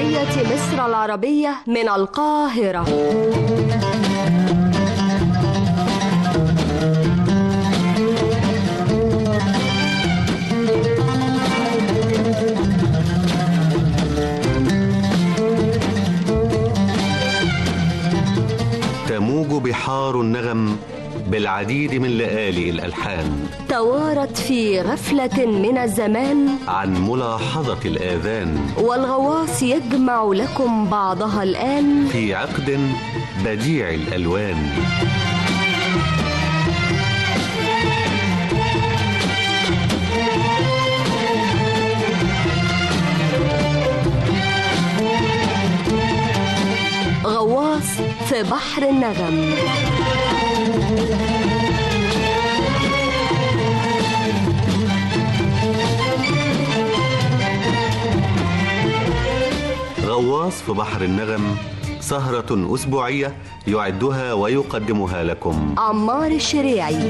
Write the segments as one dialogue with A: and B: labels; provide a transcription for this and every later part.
A: جمهورية مصر العربية من القاهرة
B: تموج بحار النغم بالعديد من لآلئ الألحان
A: توارت في غفلة من الزمان
B: عن ملاحظة الآذان
A: والغواص يجمع لكم بعضها الآن
B: في عقد بديع الألوان
A: غواص في بحر النغم
B: غواص في بحر النغم سهرة أسبوعية يعدها ويقدمها لكم
A: عمار الشريعي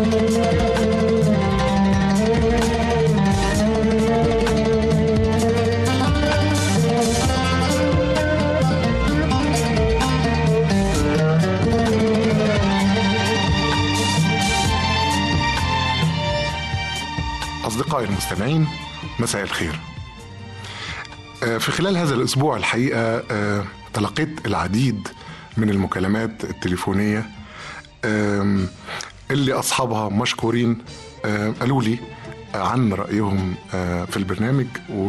C: أصدقائي المستمعين مساء الخير آه، في خلال هذا الأسبوع الحقيقة آه، تلقيت العديد من المكالمات التليفونية آم، اللي أصحابها مشكورين آه، قالوا لي عن رأيهم آه، في البرنامج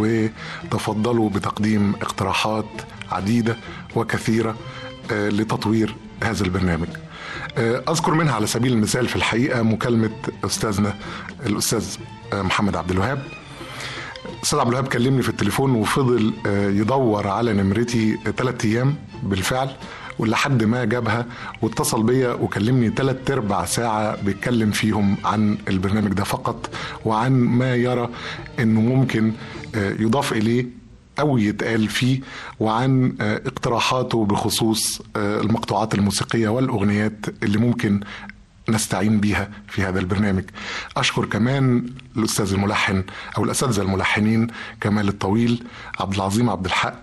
C: وتفضلوا بتقديم اقتراحات عديدة وكثيرة آه، لتطوير هذا البرنامج آه، أذكر منها على سبيل المثال في الحقيقة مكالمة أستاذنا الأستاذ آه، محمد عبد الوهاب استاذ عبد الوهاب كلمني في التليفون وفضل آه، يدور على نمرتي ثلاث ايام بالفعل ولحد ما جابها واتصل بيا وكلمني ثلاث ارباع ساعه بيتكلم فيهم عن البرنامج ده فقط وعن ما يرى انه ممكن آه، يضاف اليه او يتقال فيه وعن آه، اقتراحاته بخصوص آه، المقطوعات الموسيقيه والاغنيات اللي ممكن نستعين بيها في هذا البرنامج أشكر كمان الأستاذ الملحن أو الأساتذة الملحنين كمال الطويل عبد العظيم عبد الحق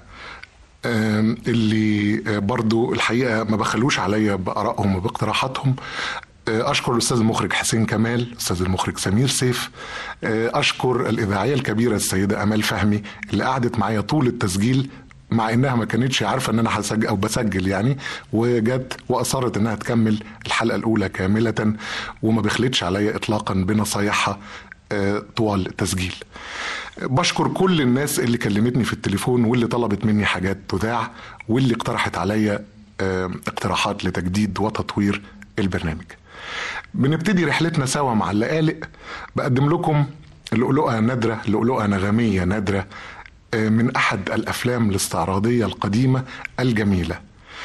C: آم، اللي آه، برضو الحقيقة ما بخلوش عليا بآرائهم وباقتراحاتهم آه، أشكر الأستاذ المخرج حسين كمال الأستاذ المخرج سمير سيف آه، أشكر الإذاعية الكبيرة السيدة أمال فهمي اللي قعدت معايا طول التسجيل مع انها ما كانتش عارفه ان انا هسجل او بسجل يعني وجت واصرت انها تكمل الحلقه الاولى كامله وما بخلتش عليا اطلاقا بنصايحها آه، طوال التسجيل بشكر كل الناس اللي كلمتني في التليفون واللي طلبت مني حاجات تذاع واللي اقترحت عليا آه، اقتراحات لتجديد وتطوير البرنامج بنبتدي رحلتنا سوا مع اللقالق بقدم لكم لؤلؤة نادرة لؤلؤة نغمية نادرة آه، من أحد الأفلام الاستعراضية القديمة الجميلة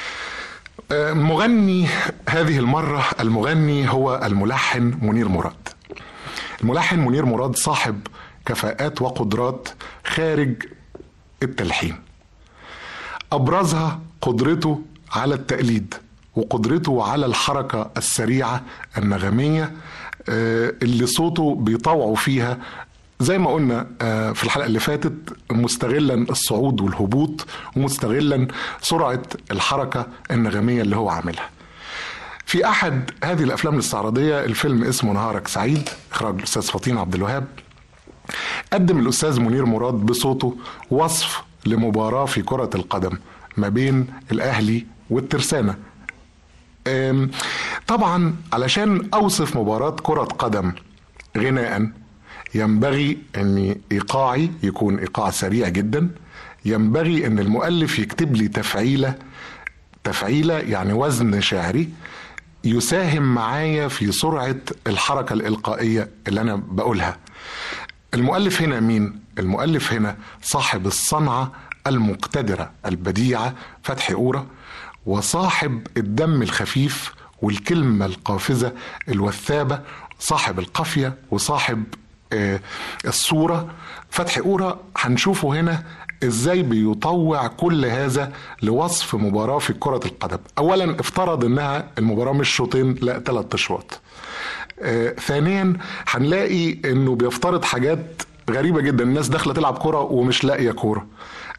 C: آه، مغني هذه المرة المغني هو الملحن منير مراد الملحن منير مراد صاحب كفاءات وقدرات خارج التلحين ابرزها قدرته على التقليد وقدرته على الحركه السريعه النغميه آه، اللي صوته بيطوعوا فيها زي ما قلنا آه، في الحلقه اللي فاتت مستغلا الصعود والهبوط ومستغلا سرعه الحركه النغميه اللي هو عاملها في احد هذه الافلام الاستعراضيه الفيلم اسمه نهارك سعيد اخراج الاستاذ فطين عبد الوهاب قدم الاستاذ منير مراد بصوته وصف لمباراه في كره القدم ما بين الاهلي والترسانه أم، طبعا علشان اوصف مباراه كره قدم غناء ينبغي ان ايقاعي يكون ايقاع سريع جدا ينبغي ان المؤلف يكتب لي تفعيله تفعيله يعني وزن شعري يساهم معايا في سرعه الحركه الالقائيه اللي انا بقولها المؤلف هنا مين المؤلف هنا صاحب الصنعه المقتدره البديعه فتحي قوره وصاحب الدم الخفيف والكلمه القافزه الوثابه صاحب القافيه وصاحب آه، الصوره فتحي قوره هنشوفه هنا ازاي بيطوع كل هذا لوصف مباراه في كره القدم اولا افترض انها المباراه مش شوطين لا ثلاث اشواط آه، ثانيا هنلاقي انه بيفترض حاجات غريبه جدا الناس داخله تلعب كره ومش لاقيه كوره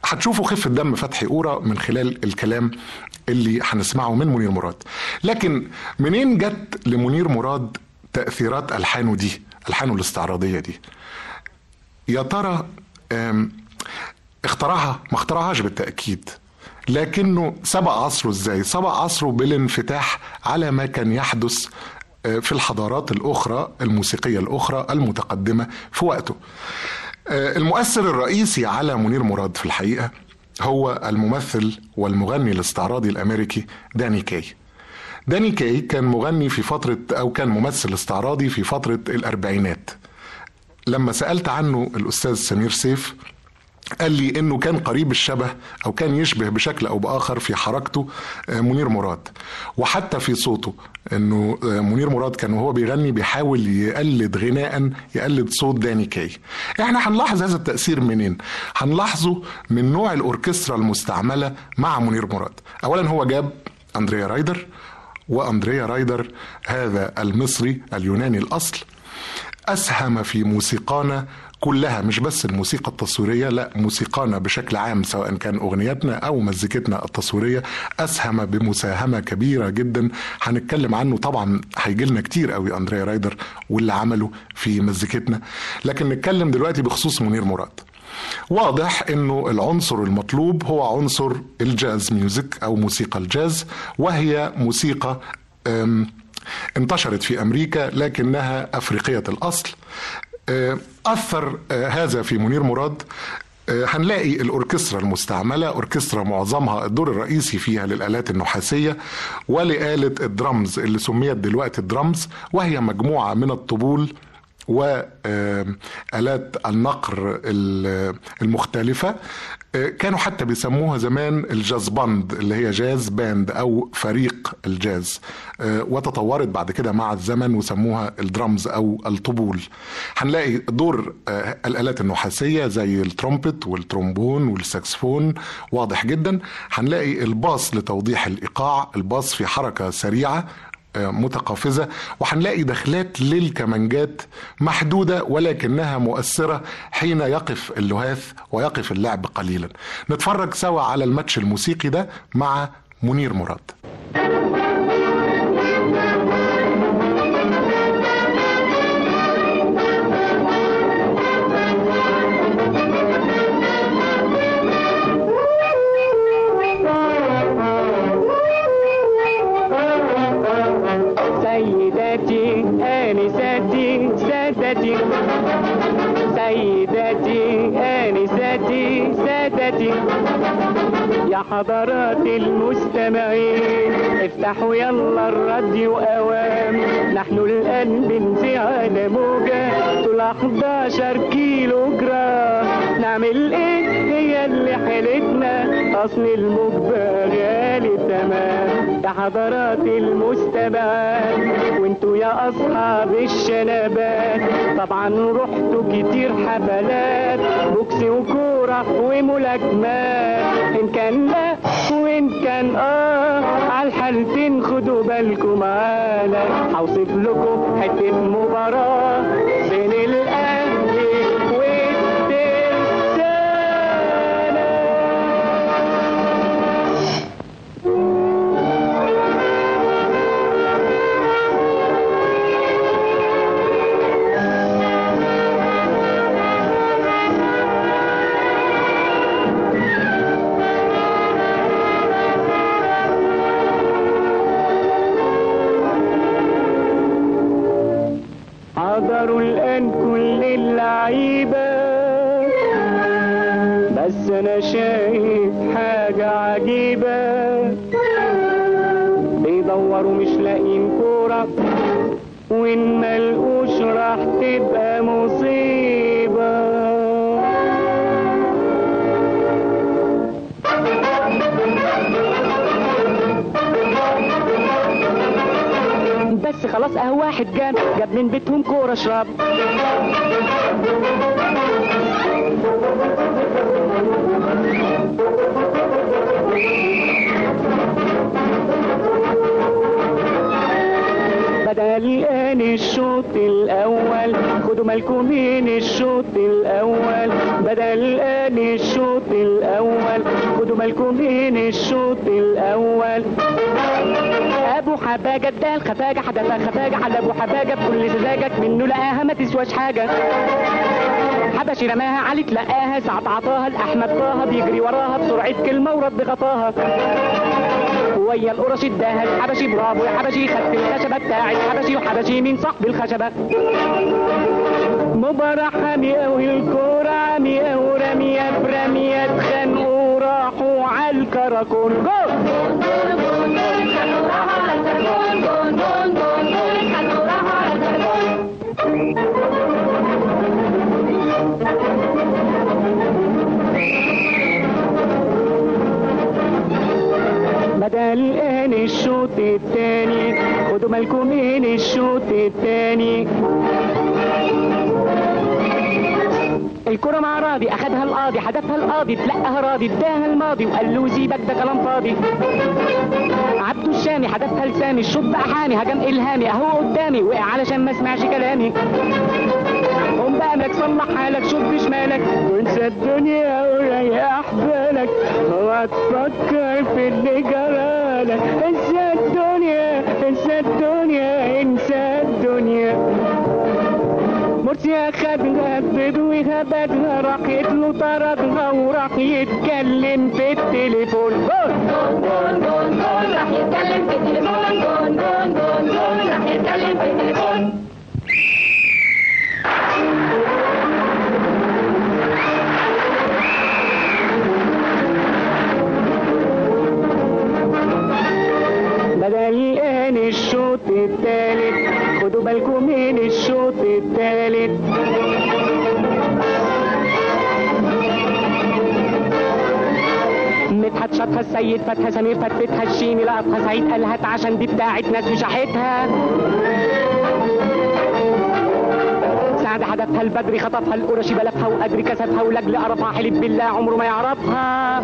C: هتشوفوا خفة دم فتحي قورة من خلال الكلام اللي هنسمعه من منير مراد لكن منين جت لمنير مراد تأثيرات ألحانه دي ألحانه الاستعراضية دي يا ترى آم، اخترعها ما اخترعهاش بالتأكيد لكنه سبق عصره ازاي سبق عصره بالانفتاح على ما كان يحدث آه، في الحضارات الأخرى الموسيقية الأخرى المتقدمة في وقته آه، المؤثر الرئيسي على منير مراد في الحقيقة هو الممثل والمغني الاستعراضي الأمريكي داني كاي داني كاي كان مغني في فترة أو كان ممثل استعراضي في فترة الأربعينات لما سألت عنه الأستاذ سمير سيف قال لي انه كان قريب الشبه او كان يشبه بشكل او باخر في حركته آه، منير مراد وحتى في صوته انه آه، منير مراد كان وهو بيغني بيحاول يقلد غناء يقلد صوت داني كاي احنا هنلاحظ هذا التاثير منين هنلاحظه من نوع الاوركسترا المستعمله مع منير مراد اولا هو جاب اندريا رايدر واندريا رايدر هذا المصري اليوناني الاصل أسهم في موسيقانا كلها مش بس الموسيقى التصويرية لا موسيقانا بشكل عام سواء كان أغنياتنا أو مزيكتنا التصويرية أسهم بمساهمة كبيرة جدا هنتكلم عنه طبعا هيجي لنا كتير قوي أندريا رايدر واللي عمله في مزيكتنا لكن نتكلم دلوقتي بخصوص منير مراد واضح انه العنصر المطلوب هو عنصر الجاز ميوزك او موسيقى الجاز وهي موسيقى أم، انتشرت في امريكا لكنها افريقيه الاصل آه، اثر آه، هذا في منير مراد آه، هنلاقي الاوركسترا المستعمله اوركسترا معظمها الدور الرئيسي فيها للالات النحاسيه ولآلة الدرمز اللي سميت دلوقتي الدرمز وهي مجموعه من الطبول وآلات النقر ال- المختلفة آه، كانوا حتى بيسموها زمان الجاز باند اللي هي جاز باند أو فريق الجاز آه، وتطورت بعد كده مع الزمن وسموها الدرمز أو الطبول هنلاقي دور آه، الآلات النحاسية زي الترومبت والترومبون والساكسفون واضح جدا هنلاقي الباص لتوضيح الإيقاع الباص في حركة سريعة متقافزة وهنلاقي دخلات للكمانجات محدودة ولكنها مؤثرة حين يقف اللهاث ويقف اللعب قليلا نتفرج سوا على الماتش الموسيقي ده مع منير مراد
D: سيداتي آنساتي سادتي سيداتي آنساتي سادتي يا حضرات المستمعين افتحوا يلا الراديو اوام نحن الان بنزي على موجة طول 11 كيلو جرام نعمل ايه هي اللي حيلتنا اصل الموجة غالي تمام يا حضرات المستمعات وانتوا يا اصحاب الشنبات طبعا رحتوا كتير حفلات بوكس وكورة وملاكمات ان كان لا وان كان اه على الحالتين خدوا بالكم معانا هوصف لكم حتة مباراة بين الاهلي والترسانة حضروا الآن كل اللعيبة بس أنا شايف حاجة عجيبة بيدوروا مش لاقيين كورة وإن ملقوش راح تبقى مصيبة بس خلاص اهو واحد جان جاب من بيتهم كورة اشرب بدأ الآن الشوط الأول خد خدوا بالكم من الشوط الاول بدا الان الشوط الاول خدوا بالكم من الشوط الاول ابو حباجه ادال خفاجه حدفها خفاجه على ابو حباجه بكل سذاجك منه لقاها ما تسواش حاجه حبشي رماها علي تلقاها ساعة عطاها الأحمد طه بيجري وراها بسرعة كلمة ورد غطاها ويا القرش اداها الحبشي برافو يا حبشي خدت الخشبة بتاعت حبشي وحبشي مين صاحب الخشبة مباراة حامية والكورة عمية ورمية برمية اتخانقوا راحوا على الكراكون جول بدا الان الشوط الثاني خدوا بالكم من الشوط الثاني الكرة مع راضي اخدها القاضي حدفها القاضي تلقاها راضي اداها الماضي وقال له سيبك ده كلام فاضي عبده الشامي حدفها لسامي الشوط بقى حامي هجم الهامي اهو قدامي وقع علشان ما سمعش كلامي قوم بقى مالك صلح حالك شوف شمالك وانسى الدنيا وريح بالك اوعى تفكر في اللي جرالك انسى الدنيا انسى الدنيا انسى الدنيا مرسي اخدها بدوي هبدها راحت له طردها وراح يتكلم في التليفون جول
E: جون جون جون راح يتكلم في التليفون جون جون جون جون راح يتكلم في التليفون
D: بدا الان الشوط الثالث خدوا بالكم من الشوط الثالث مدحت شطها السيد فتحة سمير فتفتها الشيمي لقطها سعيد قال هات عشان دي بتاعت ناس وشحتها سعد حدفها البدري خطفها القرشي بلفها وقدري كسفها ولجل قرفها حلف بالله عمره ما يعرفها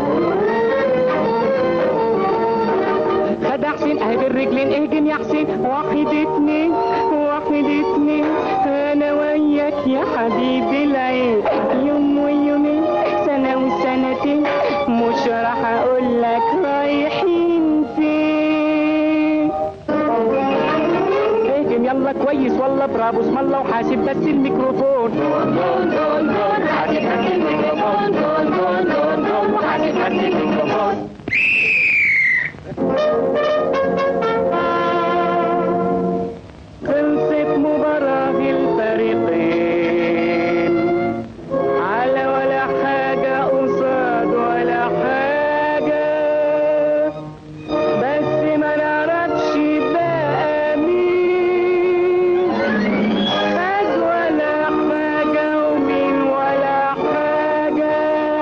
D: خد حسين اهي بالرجلين اهجم يا حسين واحد اتنين واحد اتنين انا وياك يا حبيبي العين يوم ويومين سنة وسنتين مش راح اقول لك رايحين فين اهجم يلا كويس والله برافو اسم الله وحاسب بس الميكروفون
E: جون جون جون حاسب بس الميكروفون جون جون جون جون وحاسب بس الميكروفون
D: خلصت مباراة الفريقين على ولا حاجة قصاد ولا حاجة بس ما نعرفش بقى مين خد ولا حاجة ومين ولا حاجة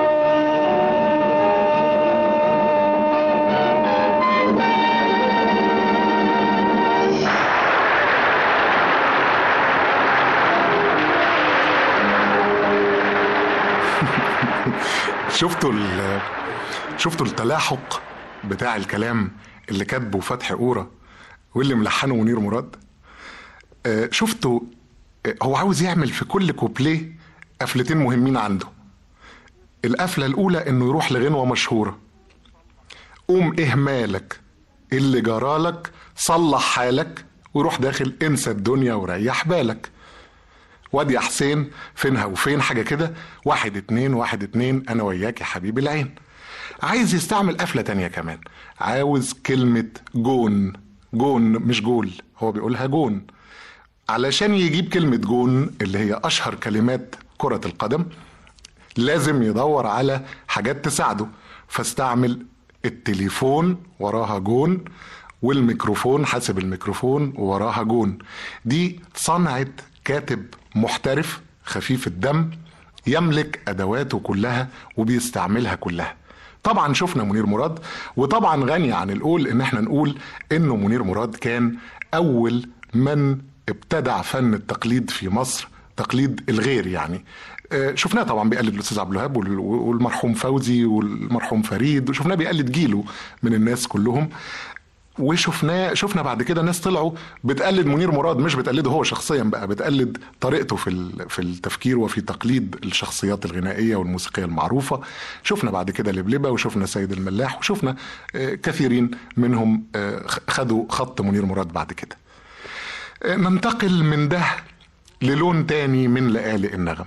C: شفتوا ال- شفتوا التلاحق بتاع الكلام اللي كاتبه فتحي قورة واللي ملحنه منير مراد آه، شفتوا آه، هو عاوز يعمل في كل كوبليه قفلتين مهمين عنده القفلة الأولى إنه يروح لغنوة مشهورة قوم إهمالك اللي جرالك صلح حالك وروح داخل انسى الدنيا وريح بالك واد يا حسين فينها وفين حاجة كده واحد اتنين واحد اتنين أنا وياك يا حبيب العين عايز يستعمل قفلة تانية كمان عاوز كلمة جون جون مش جول هو بيقولها جون علشان يجيب كلمة جون اللي هي أشهر كلمات كرة القدم لازم يدور على حاجات تساعده فاستعمل التليفون وراها جون والميكروفون حاسب الميكروفون وراها جون دي صنعة كاتب محترف خفيف الدم يملك أدواته كلها وبيستعملها كلها طبعا شفنا منير مراد وطبعا غني عن القول ان احنا نقول انه منير مراد كان اول من ابتدع فن التقليد في مصر تقليد الغير يعني آه، شفناه طبعا بيقلد الاستاذ عبد الوهاب وال- والمرحوم فوزي والمرحوم فريد وشفناه بيقلد جيله من الناس كلهم وشفناه شفنا بعد كده ناس طلعوا بتقلد منير مراد مش بتقلده هو شخصيا بقى بتقلد طريقته في ال- في التفكير وفي تقليد الشخصيات الغنائيه والموسيقيه المعروفه شفنا بعد كده لبلبه وشفنا سيد الملاح وشفنا آه، كثيرين منهم آه، خ- خدوا خط منير مراد بعد كده آه، ننتقل من ده للون تاني من لآلئ النغم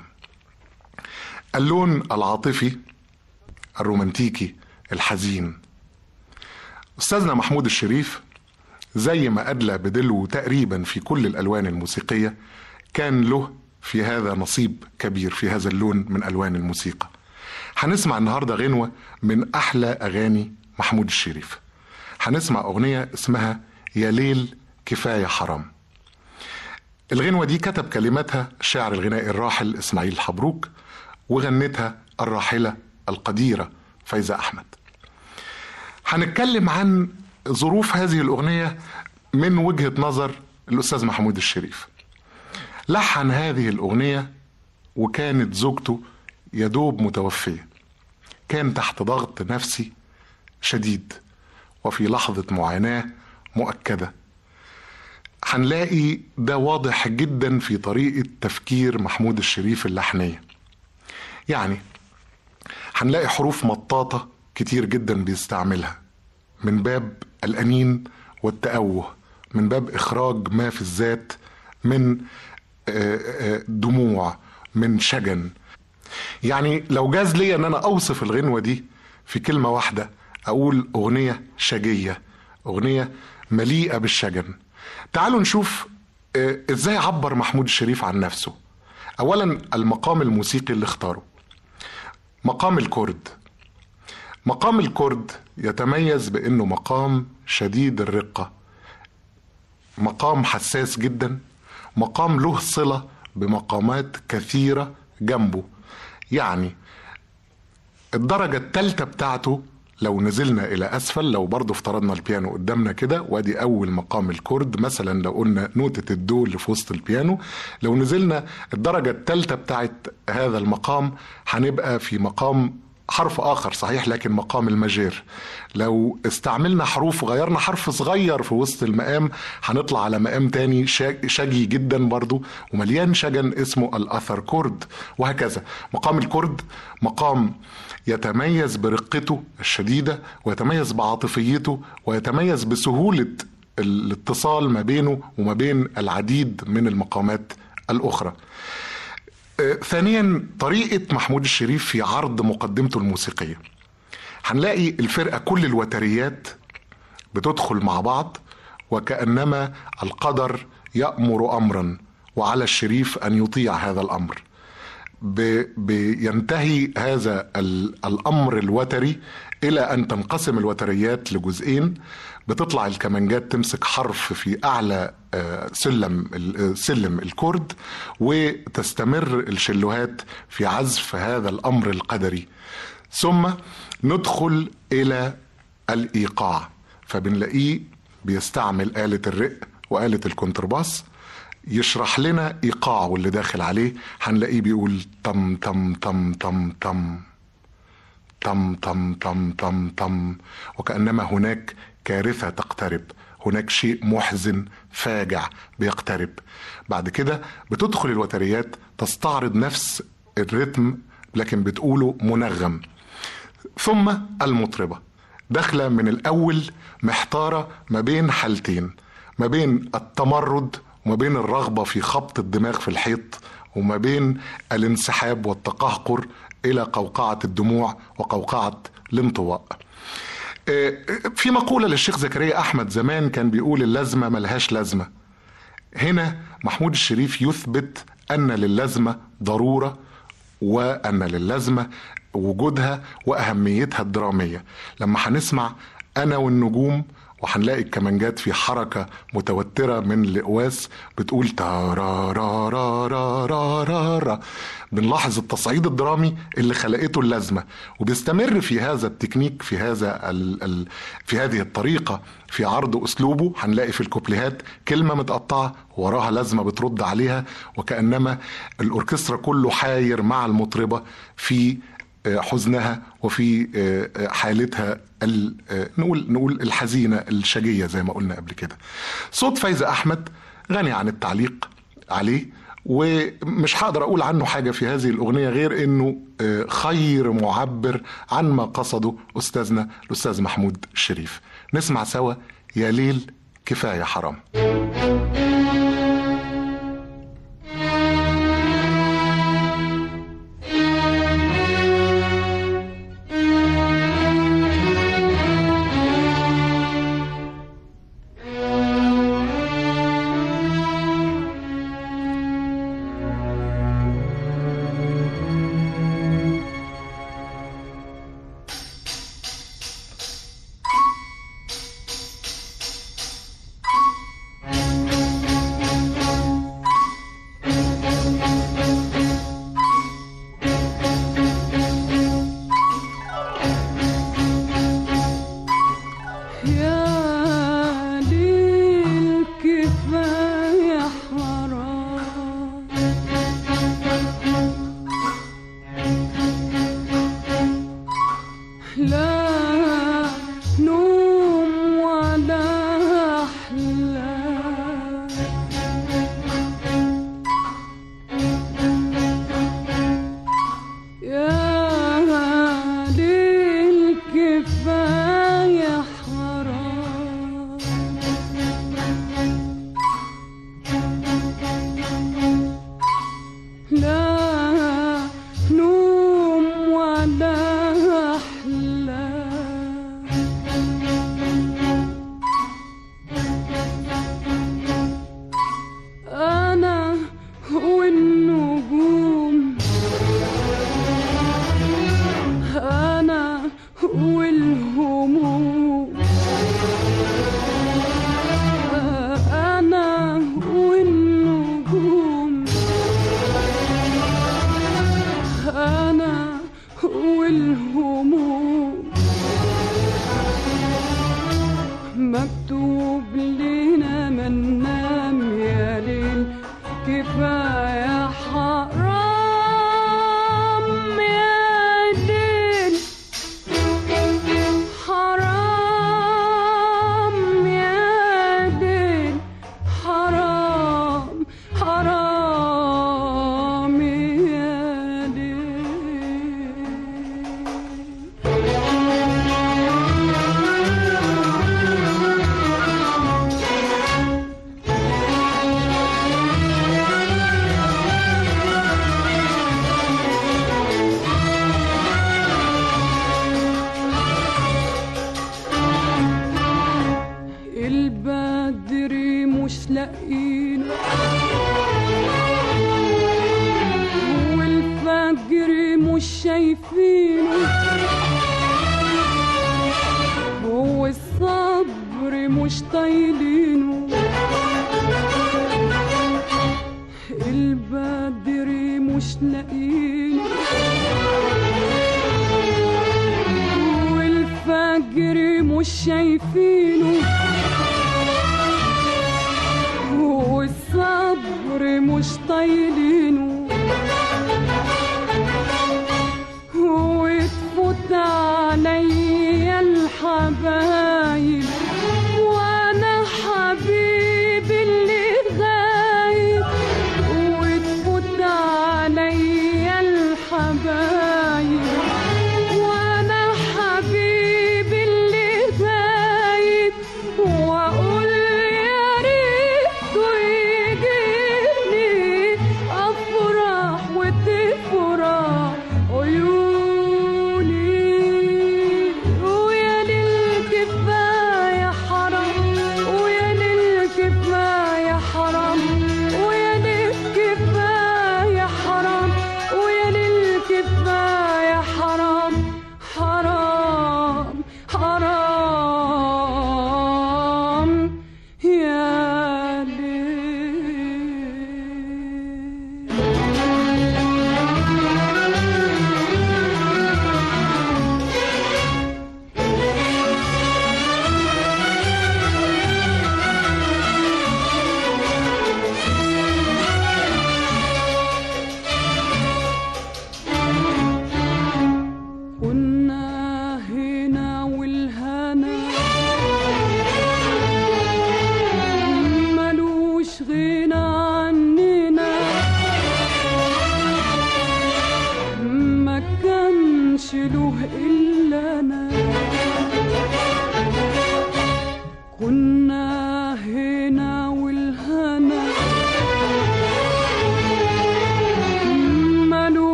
C: اللون العاطفي الرومانتيكي الحزين استاذنا محمود الشريف زي ما ادلى بدلو تقريبا في كل الالوان الموسيقيه كان له في هذا نصيب كبير في هذا اللون من الوان الموسيقى هنسمع النهارده غنوه من احلى اغاني محمود الشريف هنسمع اغنيه اسمها يا ليل كفايه حرام الغنوه دي كتب كلماتها الشاعر الغنائي الراحل اسماعيل حبروك وغنتها الراحله القديره فايزه احمد هنتكلم عن ظروف هذه الأغنية من وجهة نظر الأستاذ محمود الشريف لحن هذه الأغنية وكانت زوجته يدوب متوفية كان تحت ضغط نفسي شديد وفي لحظة معاناة مؤكدة هنلاقي ده واضح جدا في طريقة تفكير محمود الشريف اللحنية يعني هنلاقي حروف مطاطة كتير جدا بيستعملها من باب الأنين والتأوه من باب إخراج ما في الذات من آه، آه، دموع من شجن يعني لو جاز لي ان انا اوصف الغنوه دي في كلمه واحده اقول اغنيه شجيه اغنيه مليئه بالشجن تعالوا نشوف آه، ازاي عبر محمود الشريف عن نفسه اولا المقام الموسيقي اللي اختاره مقام الكرد مقام الكرد يتميز بانه مقام شديد الرقه مقام حساس جدا مقام له صله بمقامات كثيره جنبه يعني الدرجه الثالثه بتاعته لو نزلنا الى اسفل لو برضه افترضنا البيانو قدامنا كده وادي اول مقام الكرد مثلا لو قلنا نوتة الدو اللي في وسط البيانو لو نزلنا الدرجة الثالثة بتاعت هذا المقام هنبقى في مقام حرف اخر صحيح لكن مقام المجير لو استعملنا حروف وغيرنا حرف صغير في وسط المقام هنطلع على مقام تاني شا- شجي جدا برضو ومليان شجن اسمه الاثر كورد وهكذا مقام الكرد مقام يتميز برقته الشديدة ويتميز بعاطفيته ويتميز بسهولة الاتصال ما بينه وما بين العديد من المقامات الأخرى آه، ثانيا طريقة محمود الشريف في عرض مقدمته الموسيقية هنلاقي الفرقة كل الوتريات بتدخل مع بعض وكأنما القدر يأمر أمرا وعلى الشريف أن يطيع هذا الأمر ب- بينتهي هذا ال- الامر الوتري الى ان تنقسم الوتريات لجزئين بتطلع الكمانجات تمسك حرف في اعلى آه، سلم ال- آه، سلم الكرد وتستمر الشلوهات في عزف هذا الامر القدري ثم ندخل الى الايقاع فبنلاقيه بيستعمل آلة الرق وآلة الكونترباس يشرح لنا ايقاعه اللي داخل عليه هنلاقيه بيقول تم تم تم تم تم تم تم تم تم تم وكانما هناك كارثه تقترب هناك شيء محزن فاجع بيقترب بعد كده بتدخل الوتريات تستعرض نفس الريتم لكن بتقوله منغم ثم المطربة داخلة من الأول محتارة ما بين حالتين ما بين التمرد وما بين الرغبة في خبط الدماغ في الحيط وما بين الانسحاب والتقهقر إلى قوقعة الدموع وقوقعة الانطواء آه، في مقولة للشيخ زكريا أحمد زمان كان بيقول اللازمة ملهاش لازمة هنا محمود الشريف يثبت أن للازمة ضرورة وأن للازمة وجودها وأهميتها الدرامية لما هنسمع أنا والنجوم وهنلاقي الكمانجات في حركة متوترة من الإقواس بتقول تارارارارارارا بنلاحظ التصعيد الدرامي اللي خلقته اللازمة وبيستمر في هذا التكنيك في هذا ال ال في هذه الطريقة في عرض أسلوبه هنلاقي في الكوبليهات كلمة متقطعة وراها لازمة بترد عليها وكأنما الأوركسترا كله حاير مع المطربة في آه، حزنها وفي آه، آه، حالتها ال- آه، نقول نقول الحزينه الشجيه زي ما قلنا قبل كده. صوت فايزه احمد غني عن التعليق عليه ومش هقدر اقول عنه حاجه في هذه الاغنيه غير انه آه، خير معبر عن ما قصده استاذنا الاستاذ محمود الشريف. نسمع سوا يا ليل كفايه حرام.
F: يا ليل كفاية حرام لا نوم ولا أحلام يا ليل كفاية حرام لا نوم ولا أحلام أنا والنجوم أنا والهموم أنا والنجوم أنا والهموم مكتوب لنا ما ننام يا ليل كفاية حرام يا ليل حرام يا ليل حرام حرام يا ليل البدر مش لاقينه والفجر مش شايفينه والصبر مش طايلينه البدر مش لاقينه والفجر مش شايفينه والصبر مش طايلينه وتفوت عليا الحبايب وانا حبيبي اللي غايب وتفوت عليا الحبايب وانا حبيبي اللي غايب واقول يا ريته يجيني افرح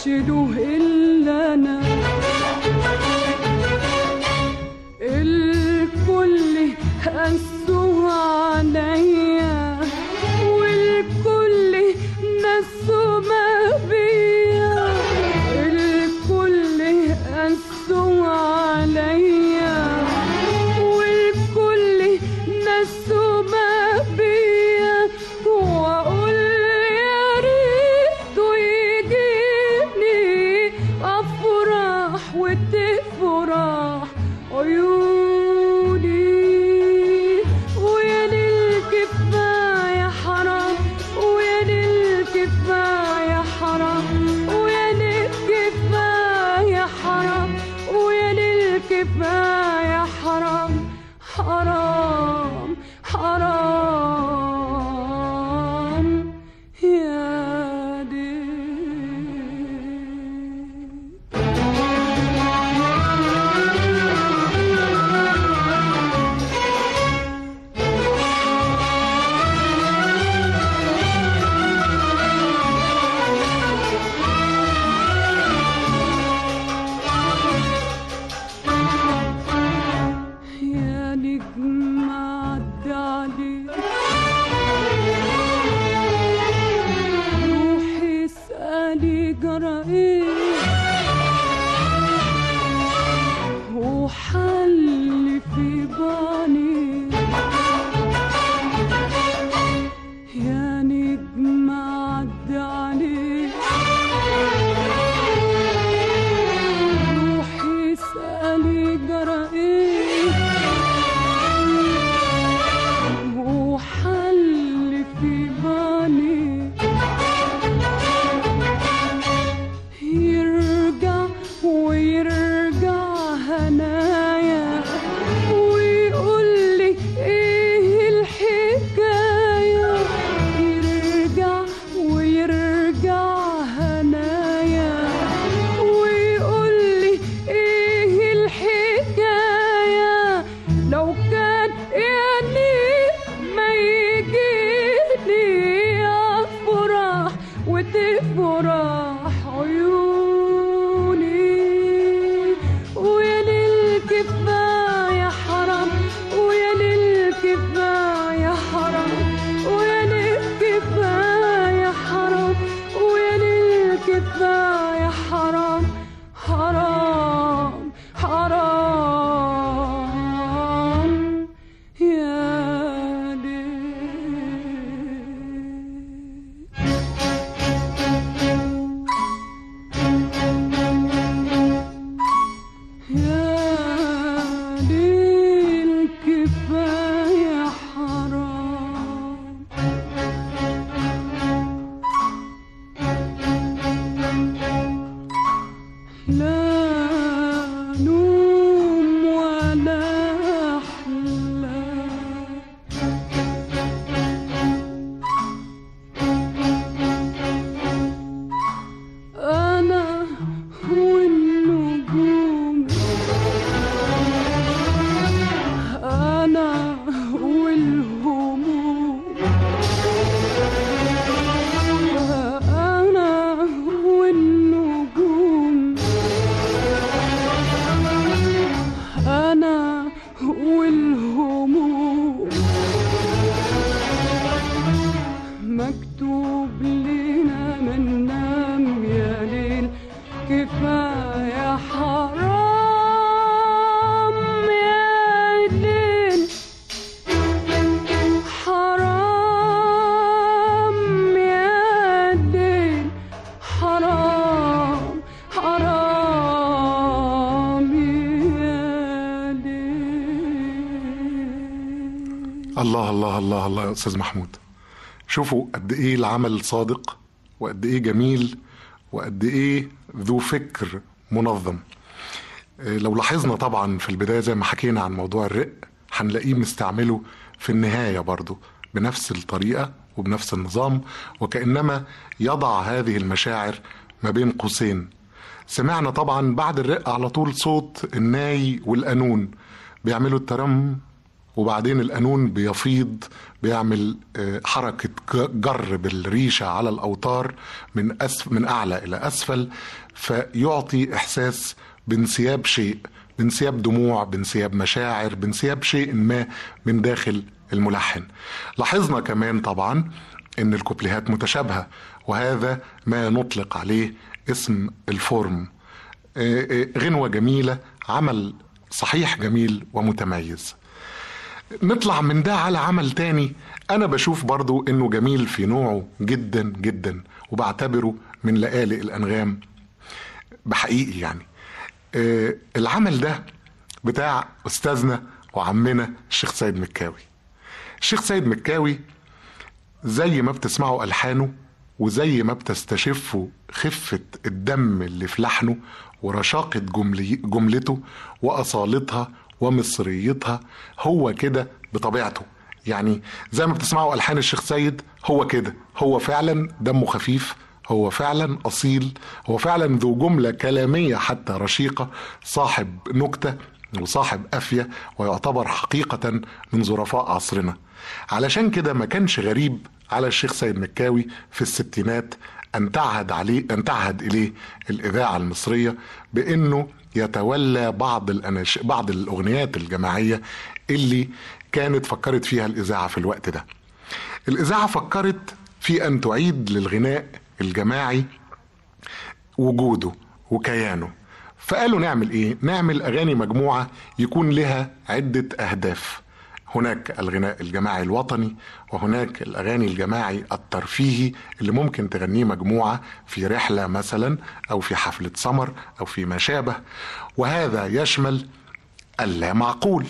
F: له إلا أنا الكل قسوا عليا والكل نسوا ما بيا الكل قسوا عليا والكل نسوا ما بيا واقول يا ريت يجيني افراح وتفرح عيوني ويا للكفاية حرام ويا للكفاية حرام ويا للكفاية حرام ويا للكفاية حرام حرام حرام يا دي يا نجم عدى عليك روحي اسألي جرى ايه وحل في باني يا نجم عدى عليك روحي اسألي جرى ايه وحل في بالي يرجع ويرجع هنايا ويقول لي ايه الحكايه يرجع ويرجع هنايا ويقول لي ايه الحكايه لو كان يعني ما يجيني افرح وتفرح عيوني ويا للكفاية حرام ويا للكفاية حرام ويا للكفاية حرام ويا للكفاية حرام حرام حرام يا ليل يا ليل كفاية حرام لا نوم ولا أحلام أنا والنجوم أنا والهموم أنا والنجوم أنا والهموم مكتوب لنا من نام يا ليل كفاية حرام يا ليل حرام يا ليل حرام حرام يا ليل
C: الله الله الله الله يا استاذ محمود شوفوا قد ايه العمل صادق وقد ايه جميل وقد ايه ذو فكر منظم آه، لو لاحظنا طبعا في البدايه زي ما حكينا عن موضوع الرق هنلاقيه مستعمله في النهايه برضه بنفس الطريقه وبنفس النظام وكانما يضع هذه المشاعر ما بين قوسين سمعنا طبعا بعد الرق على طول صوت الناي والقانون بيعملوا الترم وبعدين القانون بيفيض بيعمل آه، حركة ج- جر بالريشة على الأوتار من أسف من أعلى إلى أسفل فيعطي إحساس بانسياب شيء بانسياب دموع بانسياب مشاعر بانسياب شيء ما من داخل الملحن لاحظنا كمان طبعا ان الكوبليهات متشابهه وهذا ما نطلق عليه اسم الفورم آه، آه، غنوه جميله عمل صحيح جميل ومتميز نطلع من ده على عمل تاني انا بشوف برضو انه جميل في نوعه جدا جدا وبعتبره من لآلئ الانغام بحقيقي يعني آه، العمل ده بتاع استاذنا وعمنا الشيخ سيد مكاوي الشيخ سيد مكاوي زي ما بتسمعوا ألحانه وزي ما بتستشفوا خفة الدم اللي في لحنه ورشاقة جملي جملته وأصالتها ومصريتها هو كده بطبيعته يعني زي ما بتسمعوا ألحان الشيخ سيد هو كده هو فعلا دمه خفيف هو فعلا أصيل هو فعلا ذو جملة كلامية حتى رشيقة صاحب نكتة وصاحب أفية ويعتبر حقيقة من ظرفاء عصرنا علشان كده ما كانش غريب على الشيخ سيد مكاوي في الستينات أن تعهد عليه أن تعهد إليه الإذاعة المصرية بأنه يتولى بعض الأناش... بعض الأغنيات الجماعية اللي كانت فكرت فيها الإذاعة في الوقت ده. الإذاعة فكرت في أن تعيد للغناء الجماعي وجوده وكيانه فقالوا نعمل ايه نعمل اغاني مجموعه يكون لها عده اهداف هناك الغناء الجماعي الوطني وهناك الاغاني الجماعي الترفيهي اللي ممكن تغنيه مجموعه في رحله مثلا او في حفله سمر او في ما شابه وهذا يشمل اللا معقول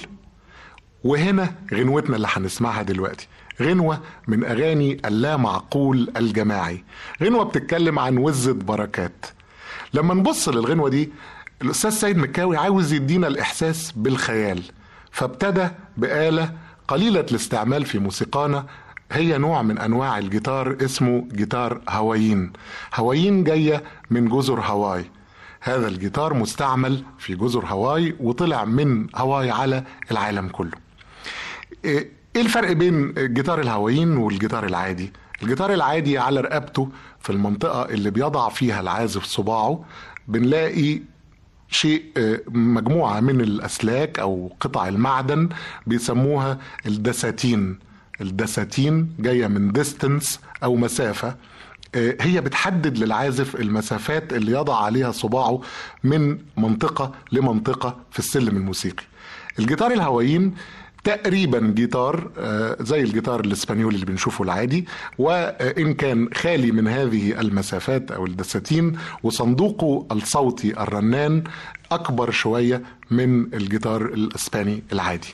C: وهنا غنوتنا اللي هنسمعها دلوقتي غنوة من أغاني اللا معقول الجماعي غنوة بتتكلم عن وزة بركات لما نبص للغنوة دي الأستاذ سيد مكاوي عاوز يدينا الإحساس بالخيال فابتدى بآلة قليلة الاستعمال في موسيقانا هي نوع من أنواع الجيتار اسمه جيتار هوايين هوايين جاية من جزر هاواي هذا الجيتار مستعمل في جزر هاواي وطلع من هاواي على العالم كله ايه الفرق بين جيتار الهوايين والجيتار العادي الجيتار العادي على رقبته في المنطقة اللي بيضع فيها العازف صباعه بنلاقي شيء آه، مجموعة من الأسلاك أو قطع المعدن بيسموها الدساتين الدساتين جاية من ديستنس أو مسافة آه، هي بتحدد للعازف المسافات اللي يضع عليها صباعه من منطقة لمنطقة في السلم الموسيقي الجيتار الهوايين تقريبا جيتار آه، زي الجيتار الاسبانيولي اللي بنشوفه العادي وان كان خالي من هذه المسافات او الدساتين وصندوقه الصوتي الرنان اكبر شويه من الجيتار الاسباني العادي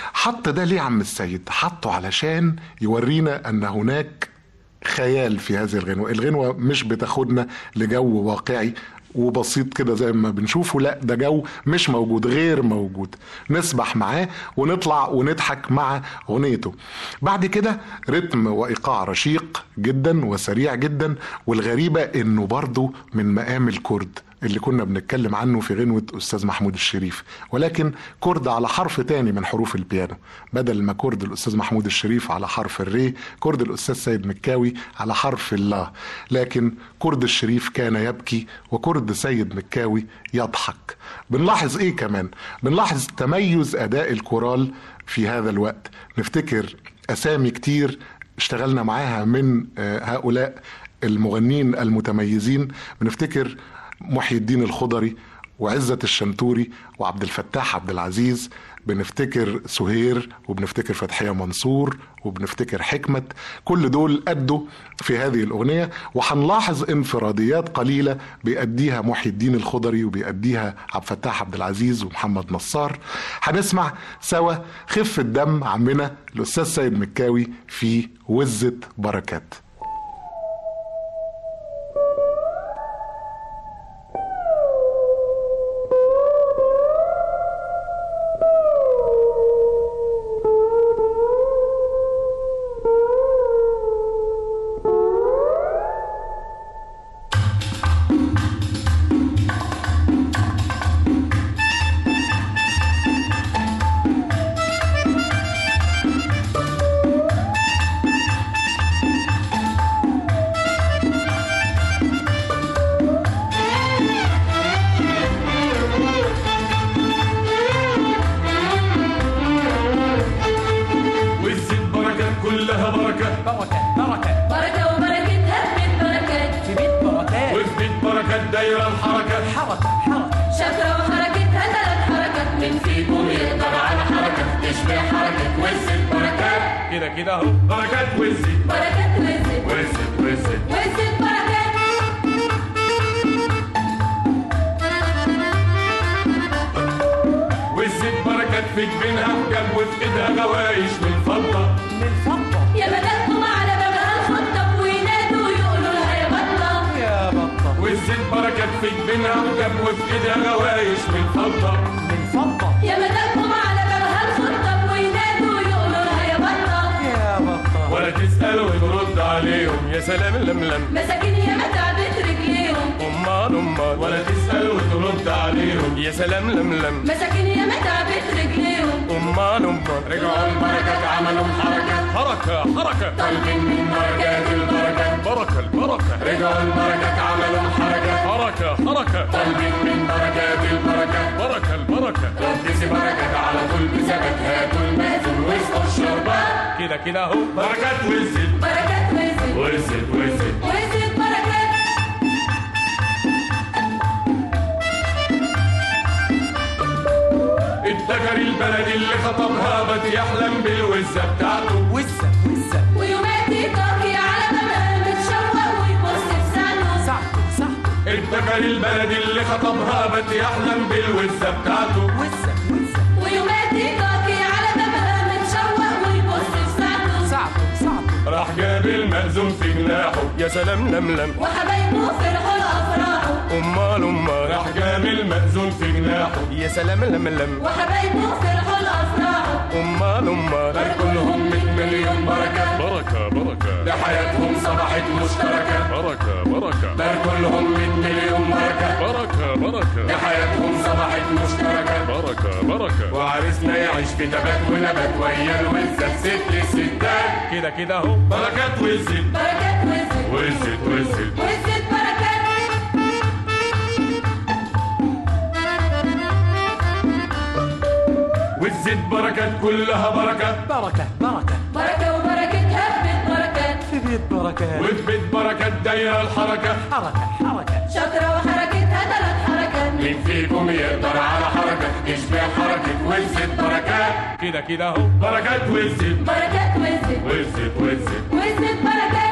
C: حط ده ليه عم السيد حطه علشان يورينا ان هناك خيال في هذه الغنوة الغنوة مش بتاخدنا لجو واقعي وبسيط كده زي ما بنشوفه لا ده جو مش موجود غير موجود نسبح معاه ونطلع ونضحك مع اغنيته بعد كده رتم وايقاع رشيق جدا وسريع جدا والغريبة انه برضه من مقام الكرد اللي كنا بنتكلم عنه في غنوة أستاذ محمود الشريف ولكن كرد على حرف تاني من حروف البيانو بدل ما كرد الأستاذ محمود الشريف على حرف الري كرد الأستاذ سيد مكاوي على حرف الله لكن كرد الشريف كان يبكي وكرد سيد مكاوي يضحك بنلاحظ ايه كمان بنلاحظ تميز أداء الكورال في هذا الوقت نفتكر أسامي كتير اشتغلنا معاها من آه، هؤلاء المغنين المتميزين بنفتكر محي الدين الخضري وعزة الشنتوري وعبد الفتاح عبد العزيز بنفتكر سهير وبنفتكر فتحية منصور وبنفتكر حكمة كل دول أدوا في هذه الأغنية وهنلاحظ انفراديات قليلة بيأديها محي الدين الخضري وبيأديها عبد الفتاح عبد العزيز ومحمد نصار هنسمع سوا خفة دم عمنا الأستاذ سيد مكاوي في وزة بركات
E: Thank
G: حركة حركة
E: شكرة وحركتها ثلاث حركات من فيكم يقدر على حركة تشبه حركة وزة بركات
G: كده كده اهو بركات وزت
E: بركات وزة
G: وزت وزت
E: وزة بركات
G: وزت بركات في جبينها جنب وفي ايدها غوايش من فضة من فضة
E: يا بدأتم على بابها الخطة وينادوا يقولوا لها يا بطة
G: يا بطة وزت بركات في جبينها جنب وفي ايدها غوايش من فضة من فضة
E: يا بدأتم على بابها الخطة وينادوا يقولوا لها يا بطة
G: يا بطة ولا تسأل ونرد عليهم يا سلام لملم
E: مساكين يا ما تعبت رجليهم
G: أمال أمال ولا تسأل وترد عليهم يا سلام لملم
E: مساكين يا ما تعبت رجليهم
G: أمال أمال رجعوا البركات عملوا حركة حركة حركة
E: طالبين من بركات البركات
G: بركة البركة رجعوا البركات عملوا حركة حركة حركة
E: طالبين من بركات البركات
G: بركة البركة
E: ردسي بركات على طول بثبات هاتوا المأذون واسقوا الشربات
G: كده كده أهو بركات وزت
E: بركات وزت
G: وزت وزت
E: وزت بركات
G: الدجري البلدي اللي خطبها بد يحلم بالوزة بتاعته وزة وزة
E: ويوماتي طاقي على بابها متشوق ويبص في ساعته
G: ساعته ساعته الدجري البلدي اللي خطبها بد يحلم بالوزة بتاعته وزة وزة
E: ويوماتي طاقي على بابها متشوق ويبص في ساعته
G: ساعته ساعته راح جاب المأذون في جناحه يا سلام لملم
E: وحبايبه فرحوا لأفراحه
G: أمال أمال راح جاب المأذون في جناحه يا سلام لملم
E: وحبايبه فرحوا لأفراحه
G: أمال أمال
E: دار كلهم 100 مليون بركة
G: بركة بركة
E: لحياتهم صبحت مشتركة
G: بركة بركة
E: دار كلهم 100 مليون بركة
G: بركة بركة
E: لحياتهم صبحت مشتركة
G: بركة بركة
E: وعرسنا يعيش في تبات ونبات ويا الوزة ست الستات
G: كده كده اهو بركات وزت
E: بركات وزت
G: وزت وزت
E: وزت بركات
G: وزت بركات كلها بركة بركة بركة
E: بركة وبركتها في بيت بركات
G: في بيت بركات وفي بيت بركات دايرة الحركة حركة حركة
E: شاطرة وحركتها ثلاث حركات
G: مين فيكم يقدر على حركة تشبه حركة وزت بركات كده كده اهو بركات وزت
E: بركات وزت
G: وزت وزت
E: وزت بركات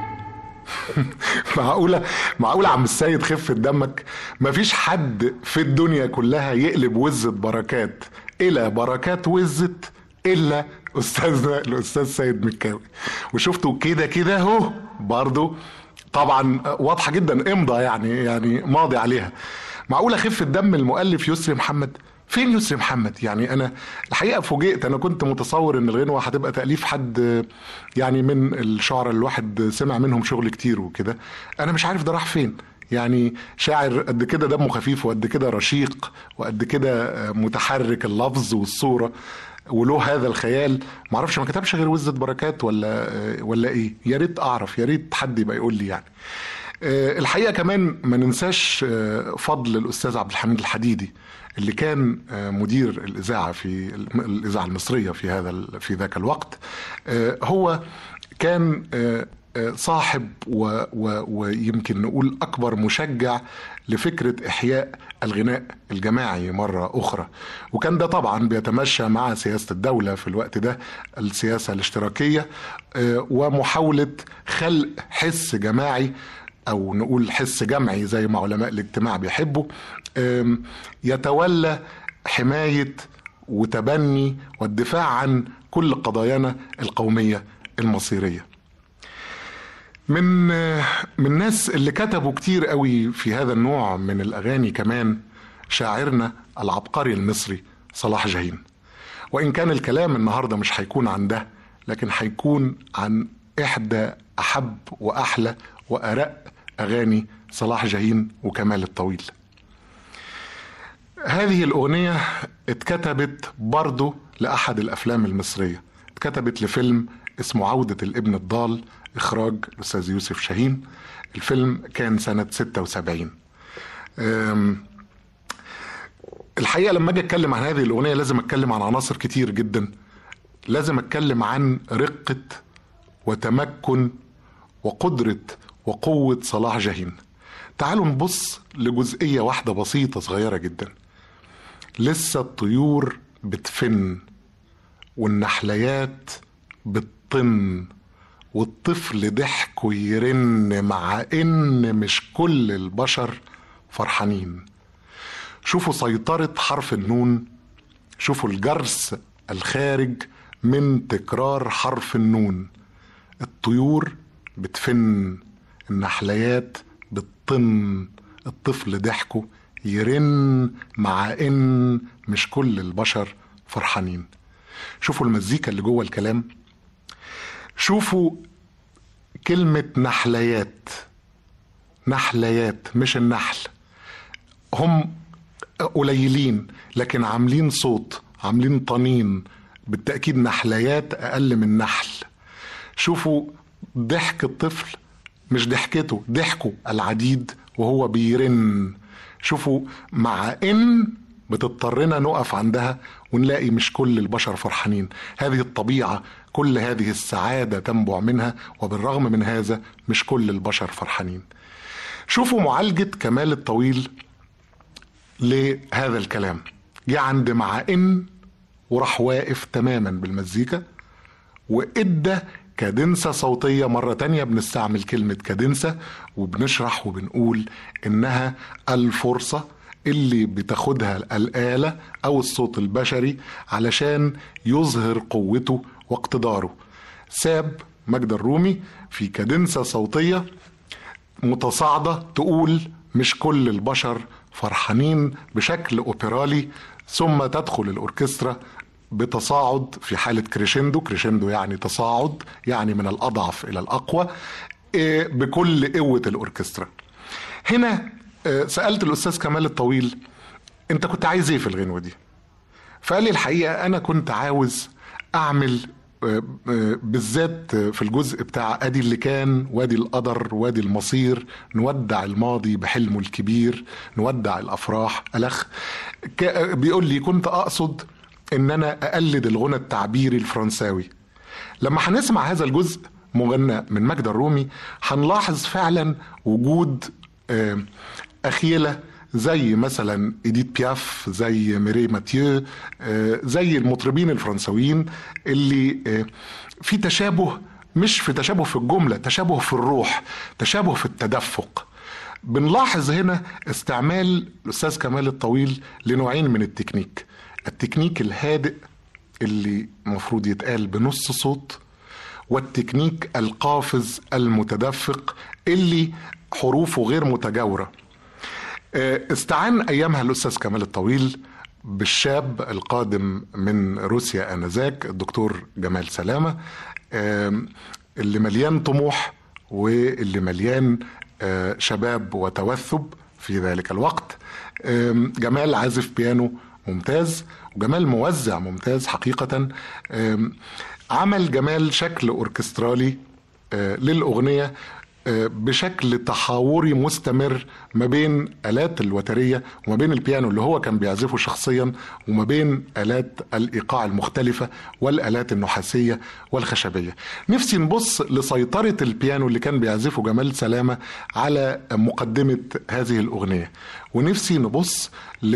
C: معقولة معقولة عم السيد خفة دمك مفيش حد في الدنيا كلها يقلب وزة بركات إلى بركات وزت إلا أستاذنا الأستاذ سيد مكاوي وشفتوا كده كده أهو برضو طبعا واضحة جدا امضى يعني يعني ماضي عليها معقولة خفة دم المؤلف يسري محمد فين يسري محمد يعني انا الحقيقه فوجئت انا كنت متصور ان الغنوه هتبقى تاليف حد يعني من الشعراء اللي الواحد سمع منهم شغل كتير وكده انا مش عارف ده راح فين يعني شاعر قد كده دمه خفيف وقد كده رشيق وقد كده متحرك اللفظ والصوره وله هذا الخيال معرفش ما كتبش غير وزة بركات ولا ولا ايه يا ريت اعرف يا ريت حد يبقى يقول لي يعني آه، الحقيقه كمان ما ننساش آه، فضل الاستاذ عبد الحميد الحديدي اللي كان آه، مدير الاذاعه في الم- الاذاعه المصريه في هذا ال- في ذاك الوقت آه، هو كان آه، آه، صاحب و و ويمكن نقول اكبر مشجع لفكره احياء الغناء الجماعي مره اخرى وكان ده طبعا بيتمشى مع سياسه الدوله في الوقت ده السياسه الاشتراكيه آه، ومحاوله خلق حس جماعي او نقول حس جمعي زي ما علماء الاجتماع بيحبوا آم، يتولى حمايه وتبني والدفاع عن كل قضايانا القوميه المصيريه. من من الناس اللي كتبوا كتير قوي في هذا النوع من الاغاني كمان شاعرنا العبقري المصري صلاح جاهين. وان كان الكلام النهارده مش هيكون عن ده لكن هيكون عن احدى احب واحلى وارق اغاني صلاح جاهين وكمال الطويل. هذه الأغنية اتكتبت برضو لأحد الأفلام المصرية اتكتبت لفيلم اسمه عودة الابن الضال إخراج الأستاذ يوسف شاهين الفيلم كان سنة 76 أم، الحقيقة لما أجي أتكلم عن هذه الأغنية لازم أتكلم عن عناصر كتير جدا لازم أتكلم عن رقة وتمكن وقدرة وقوة صلاح جاهين تعالوا نبص لجزئية واحدة بسيطة صغيرة جدا لسه الطيور بتفن والنحليات بتطن والطفل ضحك ويرن مع ان مش كل البشر فرحانين شوفوا سيطرة حرف النون شوفوا الجرس الخارج من تكرار حرف النون الطيور بتفن النحليات بتطن الطفل ضحكه يرن مع ان مش كل البشر فرحانين شوفوا المزيكا اللي جوه الكلام شوفوا كلمة نحليات نحليات مش النحل هم قليلين لكن عاملين صوت عاملين طنين بالتأكيد نحليات أقل من نحل شوفوا ضحك الطفل مش ضحكته ضحكه العديد وهو بيرن شوفوا مع ان بتضطرنا نقف عندها ونلاقي مش كل البشر فرحانين هذه الطبيعة كل هذه السعادة تنبع منها وبالرغم من هذا مش كل البشر فرحانين شوفوا معالجة كمال الطويل لهذا الكلام جه عند مع ان وراح واقف تماما بالمزيكا وادى كادنسة صوتية مرة تانية بنستعمل كلمة كادنسة وبنشرح وبنقول إنها الفرصة اللي بتاخدها الآلة أو الصوت البشري علشان يظهر قوته واقتداره ساب مجد الرومي في كادنسة صوتية متصاعدة تقول مش كل البشر فرحانين بشكل أوبرالي ثم تدخل الأوركسترا بتصاعد في حالة كريشندو كريشندو يعني تصاعد يعني من الأضعف إلى الأقوى إيه، بكل قوة الأوركسترا هنا آه، سألت الأستاذ كمال الطويل أنت كنت عايز إيه في الغنوة دي فقال لي الحقيقة أنا كنت عاوز أعمل آه، آه، بالذات في الجزء بتاع ادي اللي كان وادي القدر وادي المصير نودع الماضي بحلمه الكبير نودع الافراح الخ ك- بيقول لي كنت اقصد ان انا اقلد الغنى التعبيري الفرنساوي لما هنسمع هذا الجزء مغنى من مجد الرومي هنلاحظ فعلا وجود آه، أخيلة زي مثلا إديت بياف زي ميري ماتيو آه، زي المطربين الفرنسويين اللي آه، في تشابه مش في تشابه في الجملة تشابه في الروح تشابه في التدفق بنلاحظ هنا استعمال الأستاذ كمال الطويل لنوعين من التكنيك التكنيك الهادئ اللي المفروض يتقال بنص صوت والتكنيك القافز المتدفق اللي حروفه غير متجاوره آه، استعان ايامها الاستاذ كمال الطويل بالشاب القادم من روسيا انذاك الدكتور جمال سلامه آم، اللي مليان طموح واللي مليان آه، شباب وتوثب في ذلك الوقت آم، جمال عازف بيانو ممتاز وجمال موزع ممتاز حقيقة آم، عمل جمال شكل أوركسترالي آه، للأغنية آه، بشكل تحاوري مستمر ما بين آلات الوترية وما بين البيانو اللي هو كان بيعزفه شخصيا وما بين آلات الإيقاع المختلفة والآلات النحاسية والخشبية نفسي نبص لسيطرة البيانو اللي كان بيعزفه جمال سلامة على مقدمة هذه الأغنية ونفسي نبص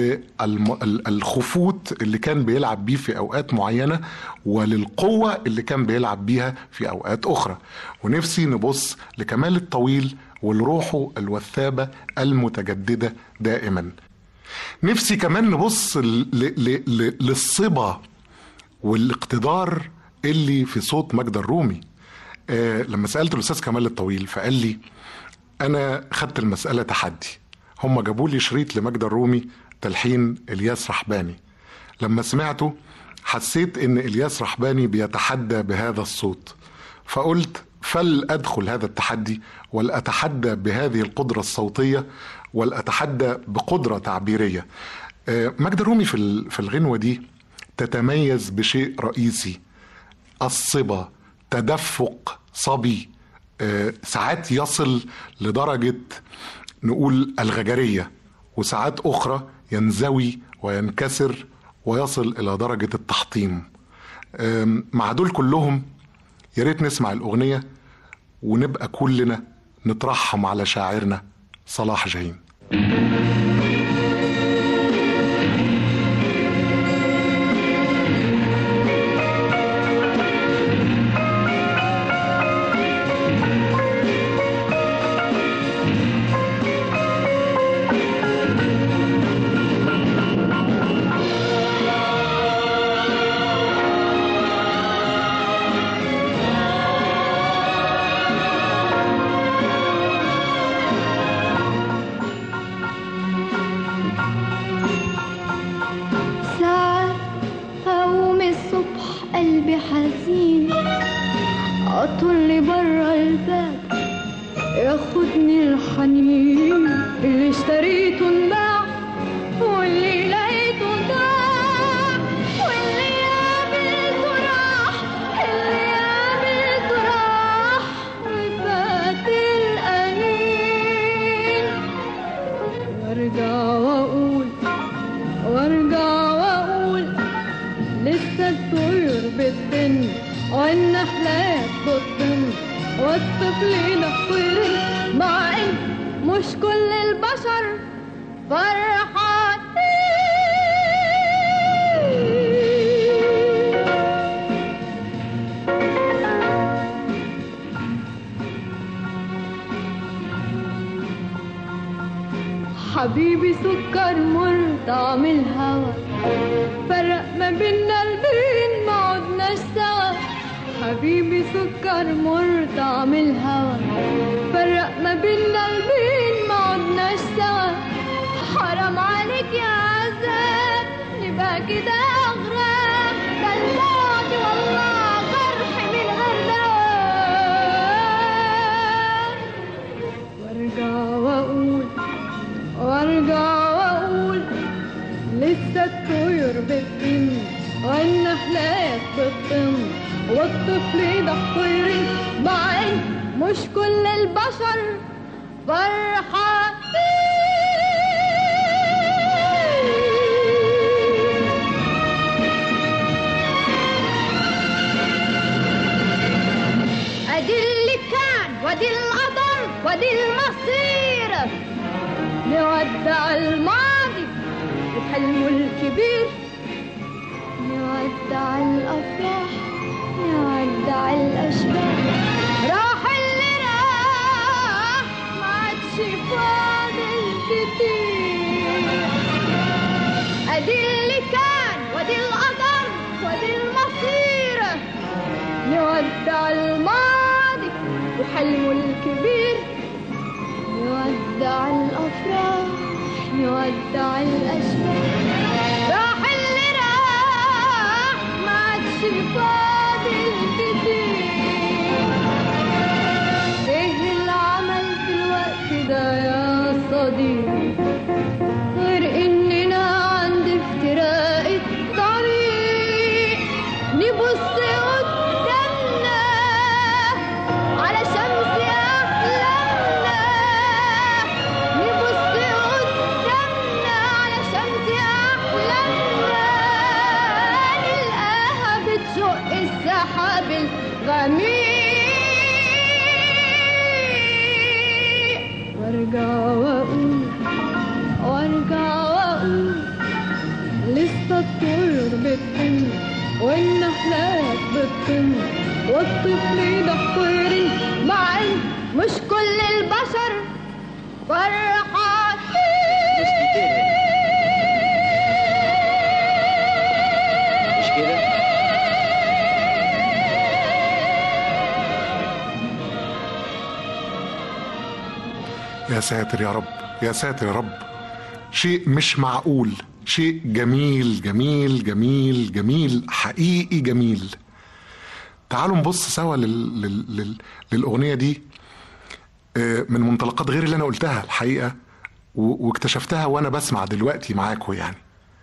C: للخفوت اللي كان بيلعب بيه في أوقات معينة وللقوة اللي كان بيلعب بيها في أوقات أخرى ونفسي نبص لكمال الطويل ولروحه الوثابة المتجددة دائما نفسي كمان نبص ل- ل- ل- للصبا والاقتدار اللي في صوت مجد الرومي آه لما سألت الأستاذ كمال الطويل فقال لي أنا خدت المسألة تحدي هم جابوا لي شريط لمجد الرومي تلحين إلياس رحباني لما سمعته حسيت إن إلياس رحباني بيتحدى بهذا الصوت فقلت فلأدخل هذا التحدي ولأتحدى بهذه القدرة الصوتية ولأتحدى بقدرة تعبيرية آه، مجد الرومي في ال- في الغنوة دي تتميز بشيء رئيسي الصبا تدفق صبي آه، ساعات يصل لدرجة نقول الغجرية وساعات أخرى ينزوي وينكسر ويصل إلى درجة التحطيم آم، مع دول كلهم يا ريت نسمع الأغنية ونبقى كلنا نترحم على شاعرنا صلاح جاهين
H: ساعات أقوم الصبح قلبي حزين أطل برا الباب ياخدني الحنين اللي اشتريته انباع واللي لقيته ضاع واللي قابلته راح اللي قابلته راح وفات الأنين وارجع واقول وارجع واقول لسه الطيور بتطن والنحلات بتطن والطفل ينفر مع ان مش كل البشر فرحانين حبيبي سكر مر طعم الهوى فرق ما بينا البين ما عدناش سوا حبيبي سكر مر طعم الهوى فرق ما بينا البين ما عدناش سوا حرام عليك يا عذاب نبقى كده اغراب ده البعد والله جرح من غير دواء وارجع واقول وارجع واقول لسه الطيور بتطن والنحلات بتطن والطفل ده طير مع ان مش كل البشر فرحانين ادي اللي كان وادي القدر وادي المصير نودع الماضي وحلمه الكبير نودع الافراح نودع الاشباح راح اللي راح ما عادش فاضل كتير ادي اللي كان وادي القدر وادي المصير نودع الماضي وحلمه الكبير نودع الأفراح نودع الأشباح راح اللي راح ما عادش فاضل كتير ايه العمل في الوقت ده يا صديقي غير اننا عند افتراق الطريق نبص قدامنا على شمس احلامنا نبص قدامنا على شمس احلامنا نلقاها بتشق السحاب الغميق وارجع واقول وارجع واقول لسه الطيور بتطن والنحلات بتطن والطفل ده طير مع ان مش كل البشر فرحانين
I: مش كده
C: يا ساتر يا رب يا ساتر يا رب شيء مش معقول شيء جميل جميل جميل جميل حقيقي جميل تعالوا نبص سوا لل... لل... لل... للأغنية دي آه، من منطلقات غير اللي أنا قلتها الحقيقة و... واكتشفتها وأنا بسمع دلوقتي معاكم يعني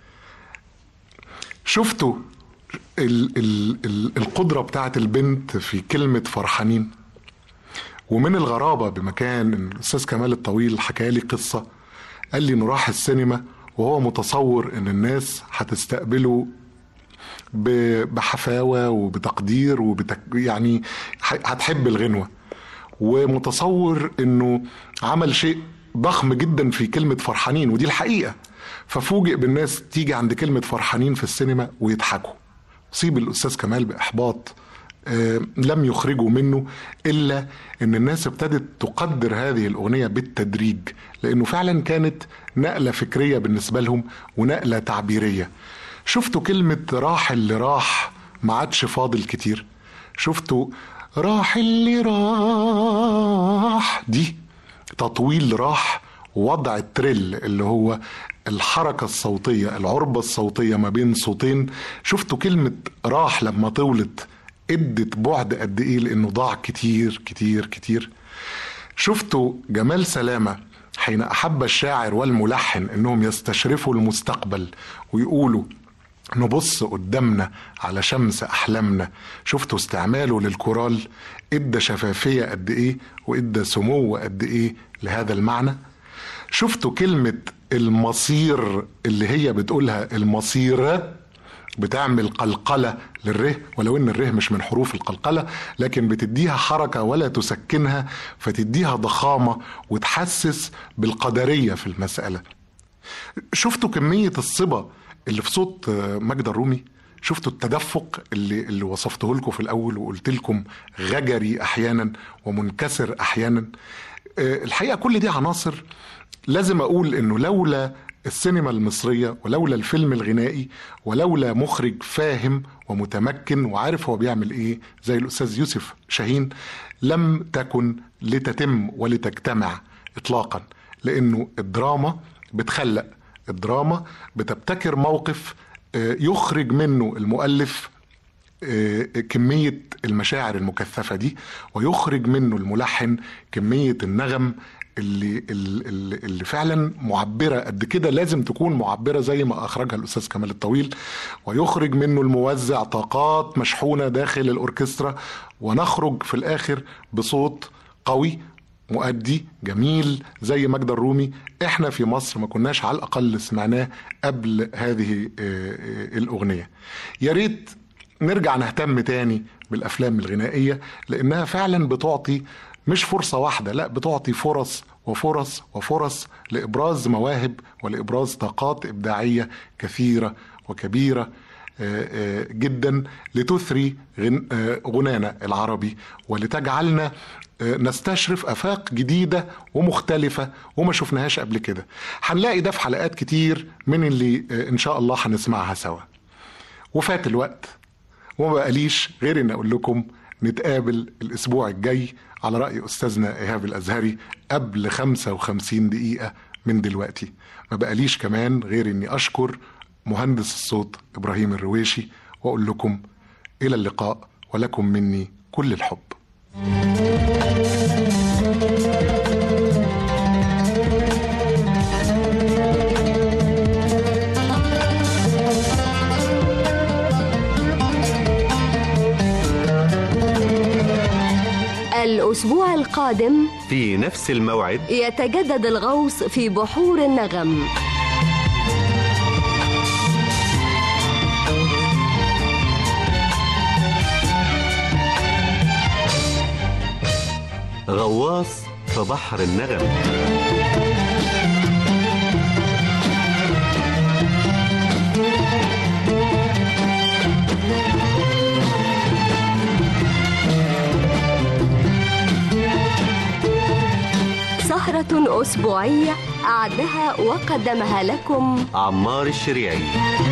C: شفتوا ال... ال... ال... القدرة بتاعت البنت في كلمة فرحانين ومن الغرابة بمكان إن الأستاذ كمال الطويل حكى لي قصة قال لي إنه راح السينما وهو متصور إن الناس هتستقبله ب- بحفاوة وبتقدير وبتك يعني ح- هتحب الغنوة ومتصور إنه عمل شيء ضخم جدا في كلمة فرحانين ودي الحقيقة ففوجئ بالناس تيجي عند كلمة فرحانين في السينما ويضحكوا أصيب الأستاذ كمال بإحباط آه، لم يخرجوا منه إلا أن الناس ابتدت تقدر هذه الأغنية بالتدريج لأنه فعلا كانت نقلة فكرية بالنسبة لهم ونقلة تعبيرية شفتوا كلمة راح اللي راح ما عادش فاضل كتير شفتوا راح اللي راح دي تطويل راح وضع التريل اللي هو الحركة الصوتية العربة الصوتية ما بين صوتين شفتوا كلمة راح لما طولت ادت بعد قد ايه لانه ضاع كتير كتير كتير شفتوا جمال سلامة حين أحب الشاعر والملحن أنهم يستشرفوا المستقبل ويقولوا نبص قدامنا على شمس أحلامنا شفتوا استعماله للكورال ادى شفافية قد إيه وادى سمو قد إيه لهذا المعنى شفتوا كلمة المصير اللي هي بتقولها المصير بتعمل قلقلة للره ولو ان الره مش من حروف القلقلة لكن بتديها حركة ولا تسكنها فتديها ضخامة وتحسس بالقدرية في المسألة شفتوا كمية الصبا اللي في صوت آه، ماجدة الرومي شفتوا التدفق اللي اللي وصفته لكم في الاول وقلت لكم غجري احيانا ومنكسر احيانا آه، الحقيقه كل دي عناصر لازم اقول انه لولا السينما المصريه ولولا الفيلم الغنائي ولولا مخرج فاهم ومتمكن وعارف هو بيعمل ايه زي الاستاذ يوسف شاهين لم تكن لتتم ولتجتمع اطلاقا لانه الدراما بتخلق الدراما بتبتكر موقف آه، يخرج منه المؤلف آه، كمية المشاعر المكثفة دي ويخرج منه الملحن كمية النغم اللي, اللي, اللي فعلا معبرة قد كده لازم تكون معبرة زي ما أخرجها الأستاذ كمال الطويل ويخرج منه الموزع طاقات مشحونة داخل الأوركسترا ونخرج في الآخر بصوت قوي مؤدي جميل زي ماجدة الرومي احنا في مصر ما كناش على الاقل سمعناه قبل هذه آه، آه، الاغنيه يا ريت نرجع نهتم تاني بالافلام الغنائيه لانها فعلا بتعطي مش فرصه واحده لا بتعطي فرص وفرص وفرص لابراز مواهب ولابراز طاقات ابداعيه كثيره وكبيره آه، آه، جدا لتثري غن- آه، غنانا العربي ولتجعلنا آه، نستشرف افاق جديده ومختلفه وما شفناهاش قبل كده هنلاقي ده في حلقات كتير من اللي آه، ان شاء الله هنسمعها سوا وفات الوقت وما بقاليش غير ان اقول لكم نتقابل الاسبوع الجاي على راي استاذنا ايهاب الازهري قبل 55 دقيقه من دلوقتي ما بقاليش كمان غير اني اشكر مهندس الصوت ابراهيم الرويشي واقول لكم الى اللقاء ولكم مني كل الحب
A: الأسبوع القادم
B: في نفس الموعد
A: يتجدد الغوص في بحور النغم
B: غواص في بحر النغم
A: سهرة أسبوعية أعدها وقدمها لكم
B: عمار الشريعي